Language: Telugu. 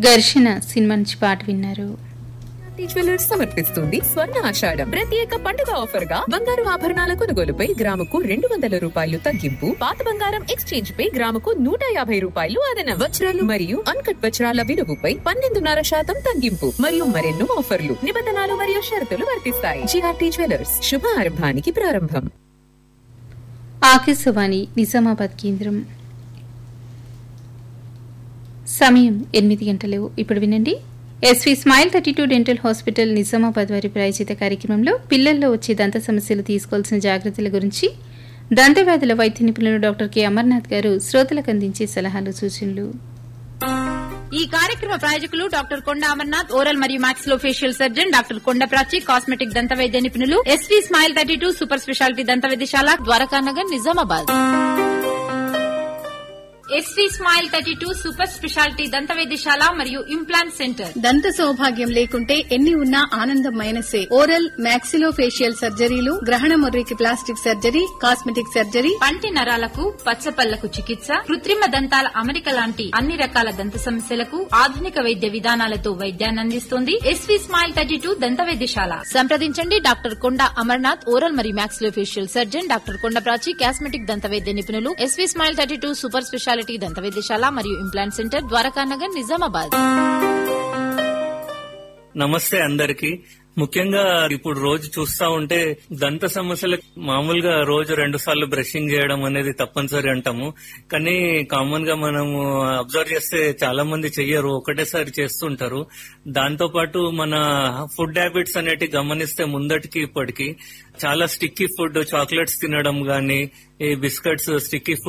ఘర్షణ సినిమా నుంచి పాట విన్నారు టీ జ్యువెలర్స్ సమర్పిస్తుంది స్వర్ణ ఆషాఢం ప్రత్యేక పండుగ ఆఫర్ గా బంగారు ఆభరణాల కొనుగోలుపై గ్రాముకు రెండు వందల రూపాయలు తగ్గింపు పాత బంగారం ఎక్స్చేంజ్ పై గ్రాముకు నూట యాభై రూపాయలు అదన వజ్రాలు మరియు అన్కట్ వజ్రాల విలువపై పన్నెండున్నర శాతం తగ్గింపు మరియు మరెన్నో ఆఫర్లు నిబంధనలు మరియు షరతులు వర్తిస్తాయి జిఆర్టీ జ్యువెలర్స్ శుభ ఆరంభానికి ప్రారంభం ఆకాశవాణి నిజామాబాద్ కేంద్రం సమయం ఎనిమిది గంటలు ఇప్పుడు వినండి SV smile thirty two dental hospital Nizamabad వారి ప్రాయోజిత కార్యక్రమంలో పిల్లల్లో వచ్చే దంత సమస్యలు తీసుకోవాల్సిన జాగ్రత్తల గురించి దంతవ్యాధుల వైద్య నిపుణులు డాక్టర్ కె అమర్నాథ్ గారు శ్రోతలకు అందించే సలహాలు సూచనలు ఈ కార్యక్రమ ప్రాయోజకులు డాక్టర్ కొండ అమర్నాథ్ ఓరల్ మరియు మాక్సిలో ఫేషియల్ సర్జన్ డాక్టర్ కొండ ప్రాచి కాస్మెటిక్ దంత వైద్య నిపుణులు SV smile thirty two super speciality దంత వైద్యశాల Dwarakanagar Nizamabad SV smile thirty two super speciality దంత వైద్యశాల మరియు ఇంప్లాంట్ సెంటర్ దంత సౌభాగ్యం లేకుంటే ఎన్ని ఉన్నా ఆనందం మైనసే ఓరల్ మ్యాక్సిలో ఫేషియల్ సర్జరీలు గ్రహణ ముర్రికి ప్లాస్టిక్ సర్జరీ కాస్మెటిక్ సర్జరీ పంటి నరాలకు పచ్చపళ్లకు చికిత్స కృత్రిమ దంతాల అమరిక లాంటి అన్ని రకాల దంత సమస్యలకు ఆధునిక వైద్య విధానాలతో వైద్యాన్ని అందిస్తుంది ఎస్వీ స్మైల్ థర్టీ టూ దంత వైద్యశాల సంప్రదించండి డాక్టర్ కొండ అమర్నాథ్ ఓరల్ మరియు మాక్సిలో ఫేషియల్ సర్జన్ డాక్టర్ కొండ ప్రాచి కాస్మెటిక్ దంత వైద్య నిపుణులు SV smile thirty two super speciality దంత వైద్యశాల మరియు ఇంప్లాంట్ సెంటర్ ద్వారకానగర్ నిజామాబాద్ నమస్తే అందరికి ముఖ్యంగా ఇప్పుడు రోజు చూస్తా ఉంటే దంత సమస్యలకు మామూలుగా రోజు రెండు సార్లు బ్రషింగ్ చేయడం అనేది తప్పనిసరి అంటాము కానీ కామన్ గా మనము అబ్జర్వ్ చేస్తే చాలా మంది చెయ్యరు ఒకటేసారి చేస్తుంటారు దాంతో పాటు మన ఫుడ్ హ్యాబిట్స్ అనేటి గమనిస్తే ముందటికి ఇప్పటికి చాలా స్టిక్కీ ఫుడ్ చాక్లెట్స్ తినడం గానీ ఈ బిస్కెట్స్ స్టిక్కీ ఫుడ్